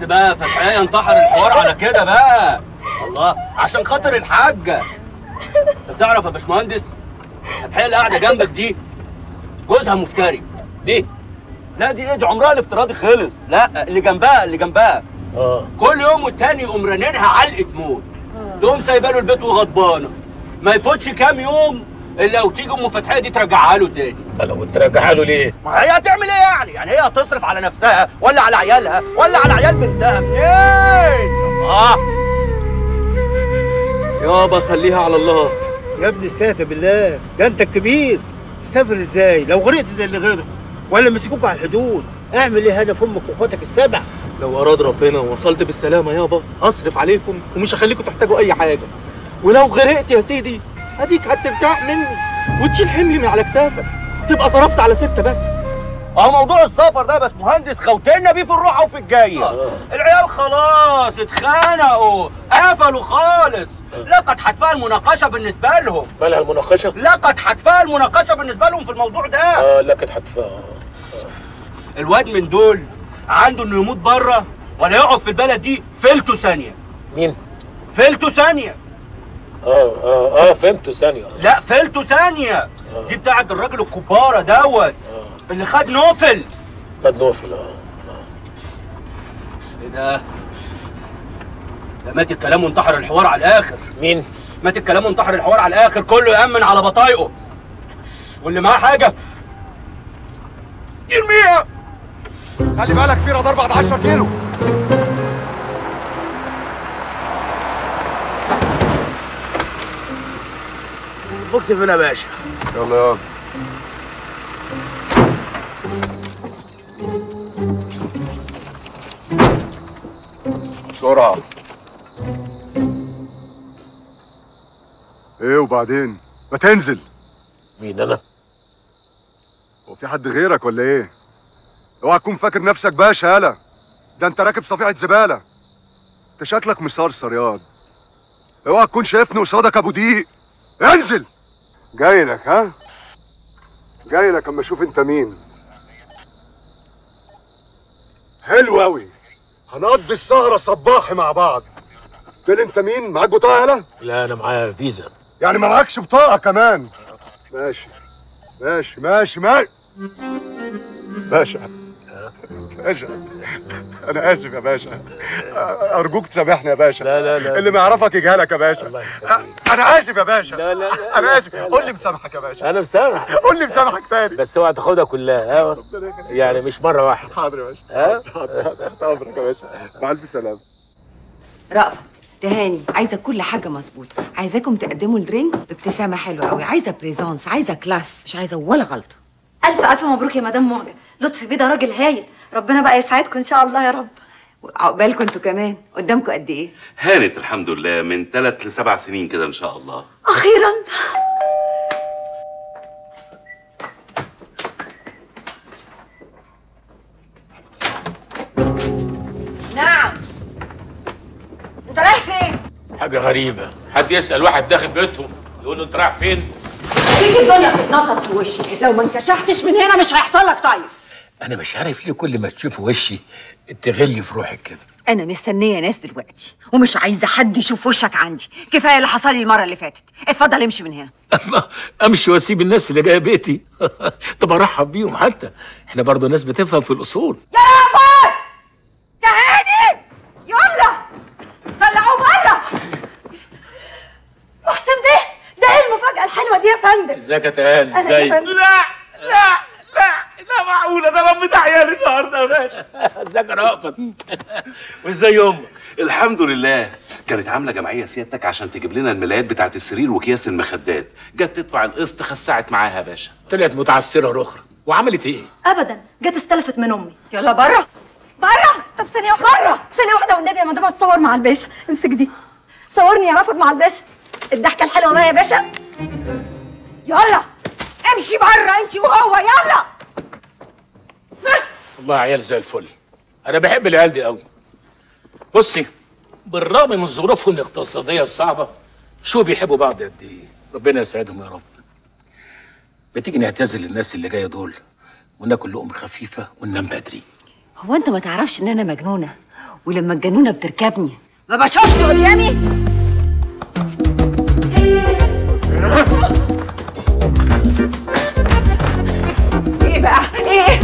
بقى فتحية انتحر الحوار على كده بقى الله عشان خاطر الحاجة انت تعرف يا باشمهندس فتحية اللي قاعدة جنبك دي جوزها مفتري دي لا دي ايه دي عمرها الافتراضي خلص لا اللي جنبها اللي جنبها اه كل يوم والتاني يقوم رنينها علقة موت تقوم سايبه له البيت وغضبانة ما يفوتش كام يوم الا وتيجي ام فتحية دي ترجعها له تاني لو ترجعها له ليه؟ ما هي هتعمل ايه يعني؟ يعني هي هتصرف على نفسها ولا على عيالها ولا على عيال بنتها منين؟ اه يابا خليها على الله يا ابني استهدى بالله ده انت الكبير تسافر ازاي لو غرقت زي اللي غيرك ولا مسكوك على الحدود اعمل ايه هنا في امك واخواتك السبع لو اراد ربنا ووصلت بالسلامه يابا هصرف عليكم ومش هخليكم تحتاجوا اي حاجه ولو غرقت يا سيدي اديك هترتاح مني وتشيل حملي من على كتافك وتبقى صرفت على ستة بس اه موضوع السفر ده بس مهندس خوتنا بيه في الروحه وفي الجايه العيال خلاص اتخانقوا قفلوا خالص لقد حتفها المناقشه بالنسبه لهم مالها المناقشه؟ لقد حتفها المناقشه بالنسبه لهم في الموضوع ده اه لكن هتفهم الواد من دول عنده انه يموت بره ولا يقعد في البلد دي فلته ثانيه مين؟ فلته ثانيه اه اه اه فهمته ثانيه آه. لا فلته ثانيه دي بتاعت الراجل الكباره دوت اللي خد نوفل خد نوفل اه ايه ده ده مات الكلام وانتحر الحوار على الاخر مين؟ مات الكلام وانتحر الحوار على الاخر كله يامن على بطايقه واللي معاه حاجه يرميها خلي بالك في رادار بعد 10 كيلو بوكس فين يا باشا؟ يلا يلا بسرعة ايه وبعدين؟ ما تنزل مين انا؟ هو في حد غيرك ولا ايه؟ اوعى تكون فاكر نفسك باشا يالا ده انت راكب صفيحة زبالة انت شكلك مصرصر ياض اوعى تكون شايفني قصادك ابو دقيق انزل جاي لك ها؟ جاي لك اما اشوف انت مين حلو قوي هنقضي السهرة صباحي مع بعض قلت انت مين؟ معاك بطاقة يالا؟ لا انا معايا فيزا يعني ما معكش بطاقة كمان ماشي ماشي ماشي ماشي باشا باشا انا اسف يا باشا ارجوك تسامحني يا باشا لا لا لا اللي ما يعرفك يجهلك يا باشا الله يخليك انا اسف يا باشا لا لا لا انا اسف لا، لا. قول لي مسامحك يا باشا انا مسامح قول لي مسامحك تاني بس اوعى تاخدها كلها ها ربنا يخليك. يعني مش مره واحده حاضر يا باشا ها حاضر تحت امرك يا باشا مع الف سلامه رأفت تهاني عايزه كل حاجه مظبوطه عايزاكم تقدموا الدرينكس بابتسامه حلوه قوي عايزه بريزونس عايزه كلاس مش عايزه ولا غلطه ألف ألف مبروك يا مدام مهجة لطفي بيه ده راجل هايل ربنا بقى يسعدكم إن شاء الله يا رب عقبالكم انتوا كمان قدامكم قد ايه هانت الحمد لله من ثلاث لسبع سنين كده ان شاء الله أخيرا نعم انت رايح فين حاجه غريبه حد يسال واحد داخل بيتهم يقول له انت رايح فين تيجي الدنيا بتتنطط في وشي لو ما انكشفتش من هنا مش هيحصل لك طيب انا مش عارف ليه كل ما تشوف وشي تغلي في روحك كده انا مستنيه ناس دلوقتي ومش عايزه حد يشوف وشك عندي كفايه اللي حصل لي المره اللي فاتت اتفضل امشي من هنا الله امشي واسيب الناس اللي جايه بيتي طب ارحب بيهم حتى احنا برضه ناس بتفهم في الاصول يا رافت تهاني يلا طلعوه بره محسن بيه ده إيه المفاجأة الحلوة دي يا فندم ازيك يا تهاني أهلا يا ازيك فندم. لا لا لا لا معقوله ده ربيت عيالي النهارده يا باشا ازيك يا رأفت وازاي امك الحمد لله كانت عامله جمعيه سيادتك عشان تجيب لنا الملايات بتاعت السرير واكياس المخدات جت تدفع القسط خسعت معاها يا باشا طلعت متعسره اخرى وعملت ايه أبدا جت استلفت من أمي يلا بره بره طب ثانية واحدة بره ثانية واحدة والنبي يا مدام هتصور مع الباشا امسك دي صورني يا رافض مع الباشا الضحكة الحلوة بقى يا باشا يلا امشي بره انت وهو يلا والله عيال زي الفل انا بحب العيال دي قوي بصي بالرغم من ظروفهم الاقتصاديه الصعبه شو بيحبوا بعض قد ايه ربنا يسعدهم يا رب بتيجي نعتذر للناس اللي جايه دول وناكل لقمه خفيفه وننام بدري هو انت ما تعرفش ان انا مجنونه ولما الجنونه بتركبني ما بشوفش قدامي ايه بقى ايه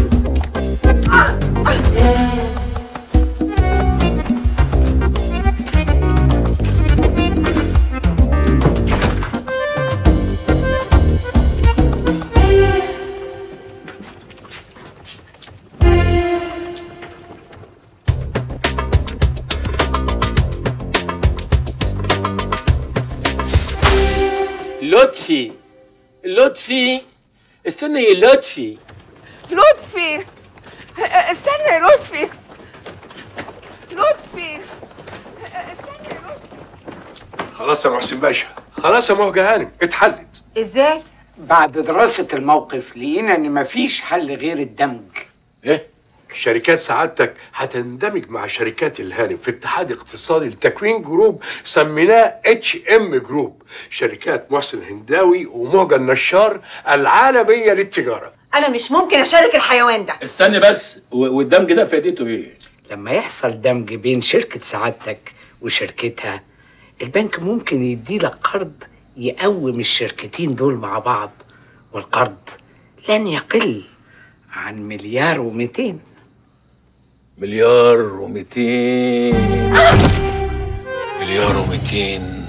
لطفي لطفي استنى يا لطفي لطفي استنى يا لطفي لطفي استنى يا لطفي خلاص يا محسن باشا خلاص يا مهجة هانم اتحلت ازاي بعد دراسة الموقف لقينا إن مفيش حل غير الدمج ايه شركات سعادتك هتندمج مع شركات الهانم في اتحاد اقتصادي لتكوين جروب سميناه اتش ام جروب شركات محسن هنداوي ومهجة النشار العالمية للتجارة انا مش ممكن اشارك الحيوان ده استني بس و- والدمج ده فائدته ايه؟ لما يحصل دمج بين شركة سعادتك وشركتها البنك ممكن يديلك قرض يقوم الشركتين دول مع بعض والقرض لن يقل عن مليار ومئتين مليار ومئتين مليار ومئتين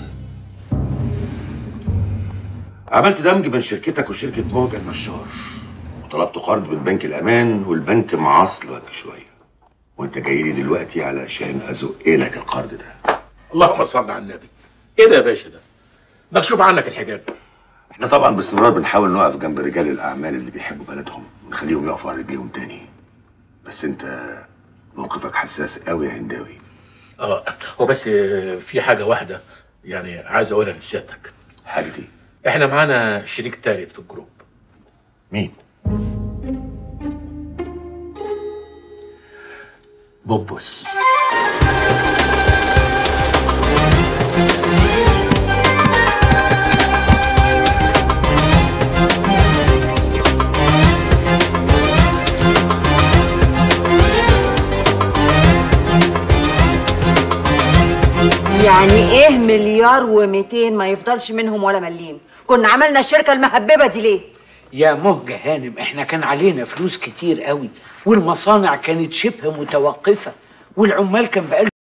عملت دمج بين شركتك وشركة موجة النشار وطلبت قرض من بنك الأمان والبنك معصلك شوية وانت جاي لي دلوقتي علشان أزق لك القرض ده اللهم صل على النبي ايه ده يا باشا ده؟ مكشوف عنك الحجاب احنا طبعا باستمرار بنحاول نقف جنب رجال الأعمال اللي بيحبوا بلدهم ونخليهم يقفوا على رجليهم تاني بس انت موقفك حساس قوي يا هنداوي اه هو بس آه، في حاجه واحده يعني عايز اقولها لسيادتك حاجة دي احنا معانا شريك ثالث في الجروب مين؟ بوبوس يعني ايه مليار ومئتين ما يفضلش منهم ولا مليم كنا عملنا الشركه المهببه دي ليه يا مهجة هانم احنا كان علينا فلوس كتير قوي والمصانع كانت شبه متوقفة والعمال كان بقى